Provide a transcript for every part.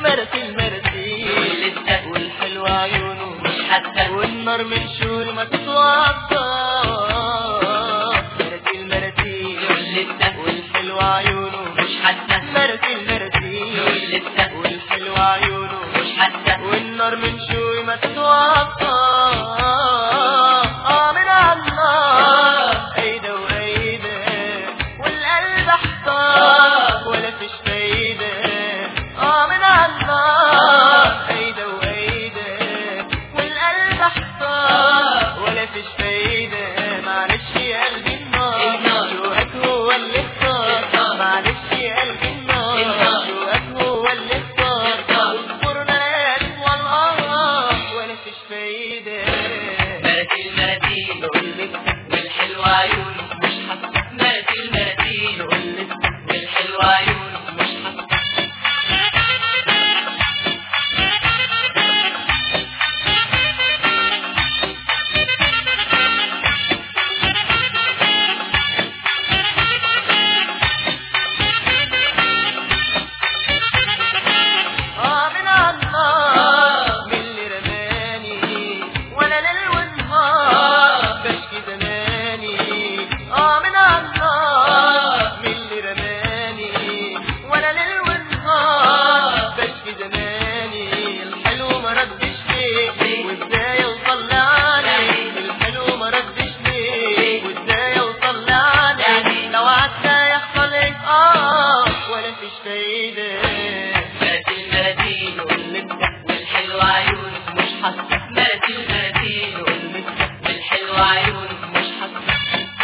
مرسي مرسي ولسه والحلوة عيونه مش حاسة والنار من شهور ما تتوقع مرسي المرسي لسه والحلوة عيونه مش حاسة مرسي المرسي لسه والحلوة عيونه مش حاسة والنار من شوي ما تتوقع اه من الله ايده وايده والقلب احتار ولا فيش فايده اه من الله ايده وايده والقلب احتار ولا فيش فايده معلش يا قلبي النار النار. شوقك هو اللي اختار النار. معلش يا قلبي النار النار. شوقك هو اللي اختار النار. اصبرنا ليالي والله ولا فيش فايدة مرسي المراسيل والحلوة عيونه مش حاسة مرسي المراسيل والحلوة عيونه مش حاسة اه من الله من اللي رماني ولا ليل ونهار بشكي زماني اه من الله من اللي رماني ولا ليل ونهار بشكي زماني الحلو ما ردش ليه وازاي اوصل لعلي الحلو ما ردش ليه وازاي اوصل لعلي لو عدى يحصل ايه اه ولا فيش فايده مرسي المراسيل والحلوة عيونه مش حاسة مرسي المراسيل والحلوة عيونه مش حاسة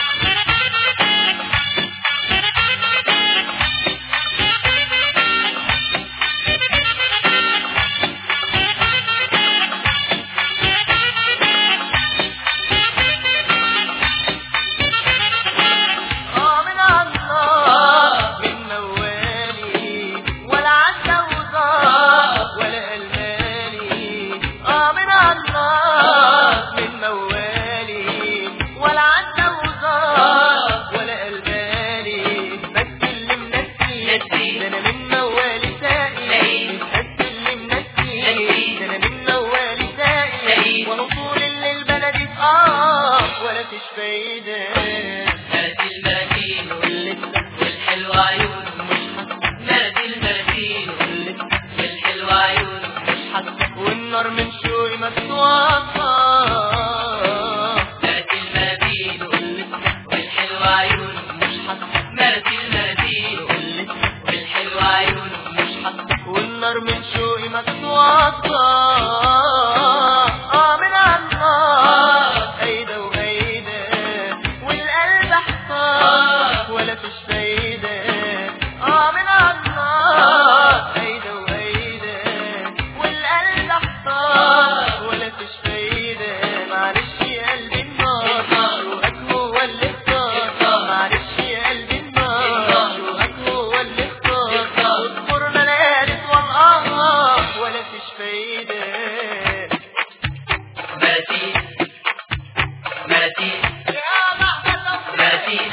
اه من الله من موالي ولا عدى وزار ولا المالي اه من الله من موالي ولا عدى وزار ولا المالي بس اللي منسي نسي. ده انا من موالي سائل سائل. بس اللي منسي نسي. ده انا من موالي سائل سائل. ونصول اللي البلد اه ولا فيش فايده مرسي المراسيل والحلوة عيونه مش حاسة مرسي المراسيل والحلوة عيونه مش حاسة والنار من شوي ما تتوقع مرسي المراسيل والحلوة عيونه مش حاسة مرسي المراسيل والحلوة عيونه مش حاسة والنار من شوي ما تتوقع اه من الله ايده وايده والقلب احتار ولا فيش فايده اه من الله ايده وايده والقلب احتار ولا فيش فايده معلش يا قلبي النار شوقك هو اللي اختار معلش يا قلبي النار شوقك هو اللي اختار اصبرنا ليالي والله ولا فيش فايده مرسي مرسي مرسي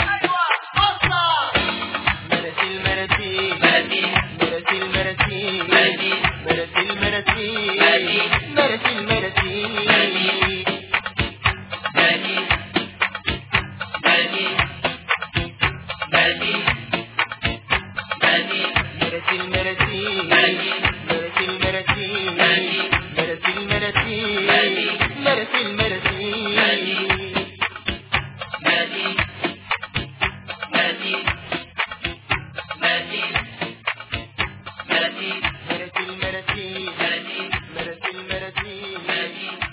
مرسي المرسي مرسي مرسي المرسي مرسي مرسي المرسي مرسي. مرسي المرسي مرسي. مرسي مرسي مرسي مرسي مرسي المرسي مرسي. مرسي المرسي مرسي. مرسي المرسي مرسي. مرسي المرسي مرسي مرسي مرسي مرسي مرسي المرسي مرسي مرسي المرسي مرسي